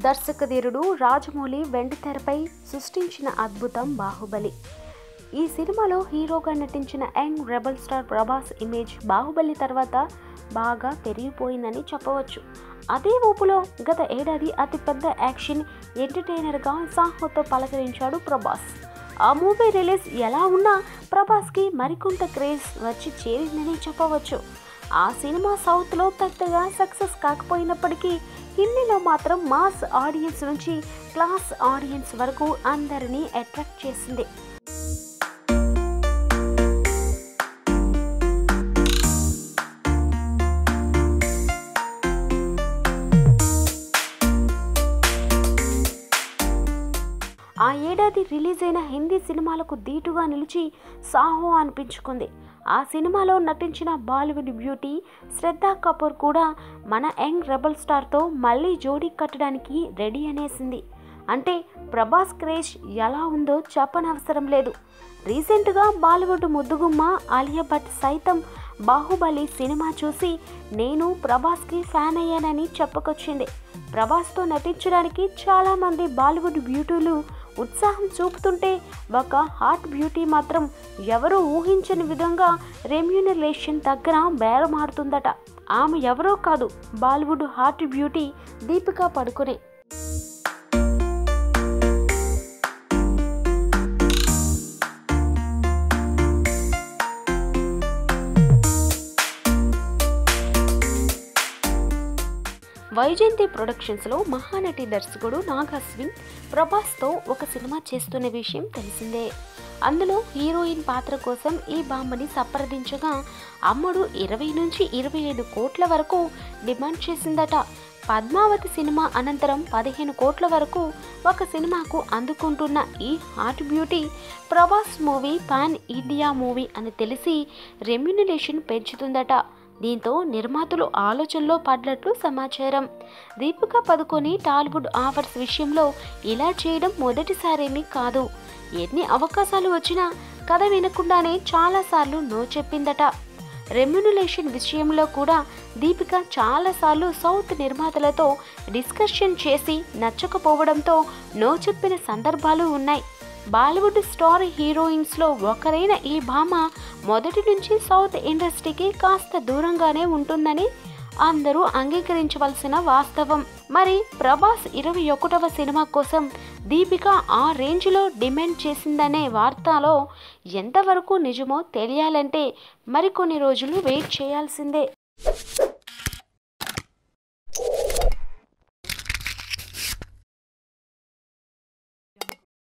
దర్శకధీరుడు రాజమౌళి వెండితెరపై సృష్టించిన అద్భుతం బాహుబలి ఈ సినిమాలో హీరోగా నటించిన young rebel star Prabhas image Baahubali తర్వాత బాగా పెరిగిపోయిందని చెప్పవచ్చు అదే ఊపులో గత ఏడాది అతిపెద్ద యాక్షన్ ఎంటర్టైనర్గా సాహోతో పలకరించాడు ప్రభాస్ ఆ మూవీ రిలీజ్ ఎలా ఉన్నా ప్రభాస్కి మరికొంత క్రేజ్ వచ్చి చేరిందని చెప్పవచ్చు ఆ సినిమా సౌత్లో పెద్దగా సక్సెస్ కాకపోయినప్పటికీ హిందీలో మాత్రం మాస్ ఆడియన్స్ నుంచి క్లాస్ ఆడియన్స్ వరకు అందరినీ అట్రాక్ట్ చేసింది ఆ ఏడాది రిలీజ్ అయిన హిందీ సినిమాలకు ధీటుగా నిలిచి సాహో అనిపించుకుంది ఆ సినిమాలో నటించిన బాలీవుడ్ బ్యూటీ శ్రద్ధా కపూర్ కూడా మన యంగ్ రెబల్ స్టార్తో మళ్ళీ జోడీ కట్టడానికి రెడీ అనేసింది అంటే ప్రభాస్ క్రేజ్ ఎలా ఉందో చెప్పనవసరం లేదు రీసెంట్గా బాలీవుడ్ ముద్దుగుమ్మ ఆలియా భట్ సైతం బాహుబలి సినిమా చూసి నేను ప్రభాస్కి ఫ్యాన్ అయ్యానని చెప్పుకొచ్చింది ప్రభాస్తో నటించడానికి చాలామంది బాలీవుడ్ బ్యూటీలు ఉత్సాహం చూపుతుంటే ఒక హాట్ బ్యూటీ మాత్రం ఎవరూ ఊహించని విధంగా రెమ్యూనరేషన్ దగ్గర బేరమాడుతుందట ఆమె ఎవరో కాదు బాలీవుడ్ హాట్ బ్యూటీ దీపికా పడుకునే వైజయంతి ప్రొడక్షన్స్లో మహానటి దర్శకుడు నాగ్ అశ్విన్ ప్రభాస్తో ఒక సినిమా చేస్తున్న విషయం తెలిసిందే అందులో హీరోయిన్ పాత్ర కోసం ఈ బామ్మని సంప్రదించగా అమ్మడు ఇరవై నుంచి ఇరవై ఐదు కోట్ల వరకు డిమాండ్ చేసిందట పద్మావతి సినిమా అనంతరం పదిహేను కోట్ల వరకు ఒక సినిమాకు అందుకుంటున్న ఈ hot beauty Prabhas movie pan India movie అని తెలిసి రెమ్యునరేషన్ పెంచుతుందట దీంతో నిర్మాతలు ఆలోచనలో పడ్డట్లు సమాచారం దీపిక పదుకొని టాలీవుడ్ ఆఫర్స్ విషయంలో ఇలా చేయడం మొదటిసారేమీ కాదు ఎన్ని అవకాశాలు వచ్చినా కథ వినకుండానే చాలాసార్లు నో చెప్పిందట రెమ్యునులేషన్ విషయంలో కూడా దీపిక చాలాసార్లు సౌత్ నిర్మాతలతో డిస్కషన్ చేసి నచ్చకపోవడంతో నో చెప్పిన సందర్భాలు ఉన్నాయి బాలీవుడ్ స్టార్ హీరోయిన్స్లో ఒకరైన ఈ భామ మొదటి నుంచి సౌత్ ఇండస్ట్రీకి కాస్త దూరంగానే ఉంటుందని అందరూ అంగీకరించవలసిన వాస్తవం మరి ప్రభాస్ ఇరవై ఒకటవ సినిమా కోసం దీపిక ఆ రేంజ్లో డిమాండ్ చేసిందనే వార్తలో ఎంతవరకు నిజమో తెలియాలంటే మరికొన్ని రోజులు వెయిట్ చేయాల్సిందే